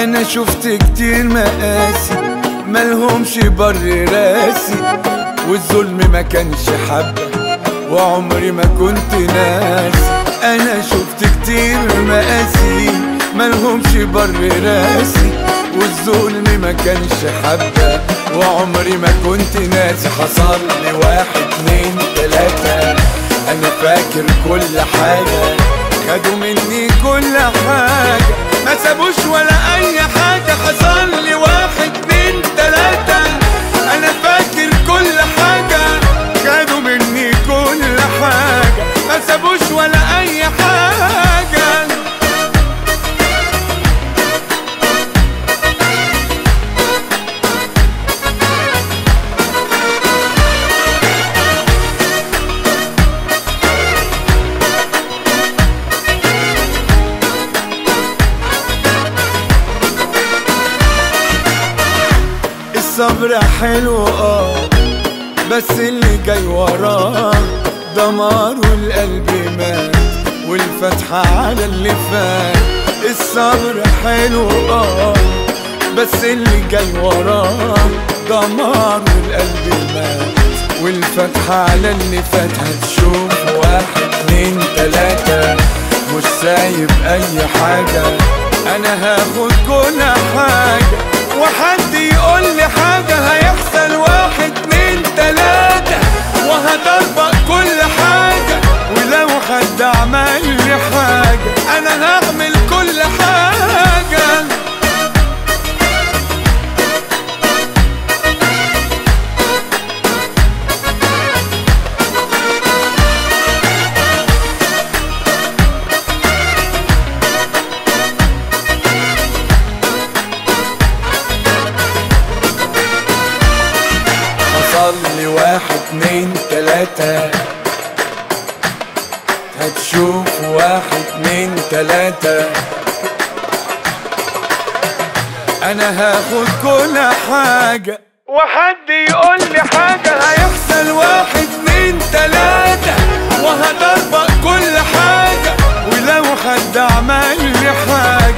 انا شفت كتير مقاسي ملهمش بر راسي والظلم ما كانش حبة وعمري ما كنت ناسي انا شفت كتير مقاسي ملهمش بر راسي والظلم ما كانش حبة وعمري ما كنت ناسي حصل لي واحد اتنين تلاتة انا فاكر كل حاجة خدوا مني كل حاجة ما سابوش ولا اي حاجة حصل لي واحد اتنين تلاتة انا فاكر كل حاجة خدوا مني كل حاجة ما سابوش ولا اي حاجة الصبر حلو اه بس اللي جاي وراه دمار والقلب مات والفتحة على اللي فات الصبر حلو اه بس اللي جاي وراه دمار والقلب مات والفتحة على اللي فات هتشوف واحد اتنين تلاتة مش سايب اي حاجة انا هاخد كل حاجة وحد يقول لي حاجة هيحصل واحد اتنين تلاتة وهطبق كل حاجة ولو حد عمل لي حاجة انا هعمل كل حاجة حصل لي واحد اتنين تلاتة هتشوف واحد اتنين تلاتة انا هاخد كل حاجة وحد يقول لي حاجة هيحصل واحد اتنين تلاتة وهطبق كل حاجة ولو حد عمل لي حاجة